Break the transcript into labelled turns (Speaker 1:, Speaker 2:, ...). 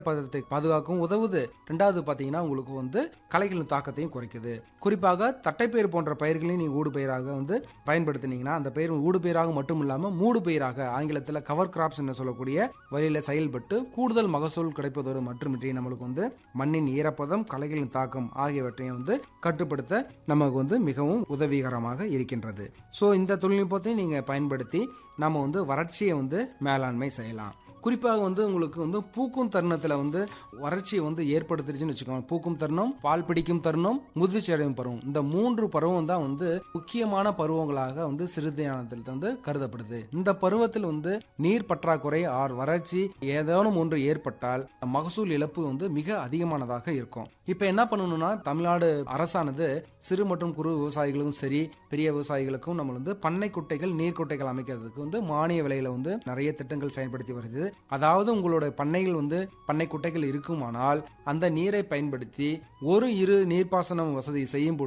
Speaker 1: பதத்தை பாதுகாக்கவும் உதவுது ரெண்டாவது பார்த்தீங்கன்னா உங்களுக்கு வந்து களைகளின் தாக்கத்தையும் குறைக்குது குறிப்பாக தட்டைப்பயிர் போன்ற பயிர்களையும் நீங்கள் ஊடு பயிராக வந்து பயன்படுத்தினீங்கன்னா அந்த பயிர் ஊடு பயிராக மட்டும் இல்லாமல் மூடு பயிராக ஆங்கிலத்தில் கவர் கிராப்ஸ் என்று சொல்லக்கூடிய வழியில் செயல்பட்டு கூடுதல் மகசூல் கிடைப்பதோடு மட்டுமின்றி நம்மளுக்கு வந்து மண்ணின் ஈரப்பதம் களைகளின் தாக்கம் ஆகியவற்றையும் வந்து கட்டுப்படுத்த நமக்கு வந்து மிகவும் உதவிகரமாக இருக்கின்றது ஸோ இந்த தொழில்நுட்பத்தை நீங்கள் பயன்படுத்தி நம்ம வந்து வறட்சியை வந்து மேலாண்மை செய்யலாம் குறிப்பாக வந்து உங்களுக்கு வந்து பூக்கும் தருணத்தில் வந்து வறட்சியை வந்து ஏற்படுத்திருச்சுன்னு வச்சுக்கோங்க பூக்கும் தருணம் பால் பிடிக்கும் தருணம் முதிர்ச்சி அடையும் பருவம் இந்த மூன்று பருவம் தான் வந்து முக்கியமான பருவங்களாக வந்து சிறுதானத்தில் வந்து கருதப்படுது இந்த பருவத்தில் வந்து நீர் பற்றாக்குறை ஆர் வறட்சி ஏதேனும் ஒன்று ஏற்பட்டால் மகசூல் இழப்பு வந்து மிக அதிகமானதாக இருக்கும் இப்போ என்ன பண்ணணும்னா தமிழ்நாடு அரசானது சிறு மற்றும் குறு விவசாயிகளுக்கும் சரி பெரிய விவசாயிகளுக்கும் நம்ம வந்து பண்ணை குட்டைகள் நீர் குட்டைகள் அமைக்கிறதுக்கு வந்து மானிய விலையில வந்து நிறைய திட்டங்கள் செயல்படுத்தி வருது அதாவது உங்களோட பண்ணைகள் வந்து பண்ணை குட்டைகள் இருக்குமானால் அந்த நீரை பயன்படுத்தி ஒரு இரு நீர்ப்பாசனம் வசதி செய்யும் பொழுது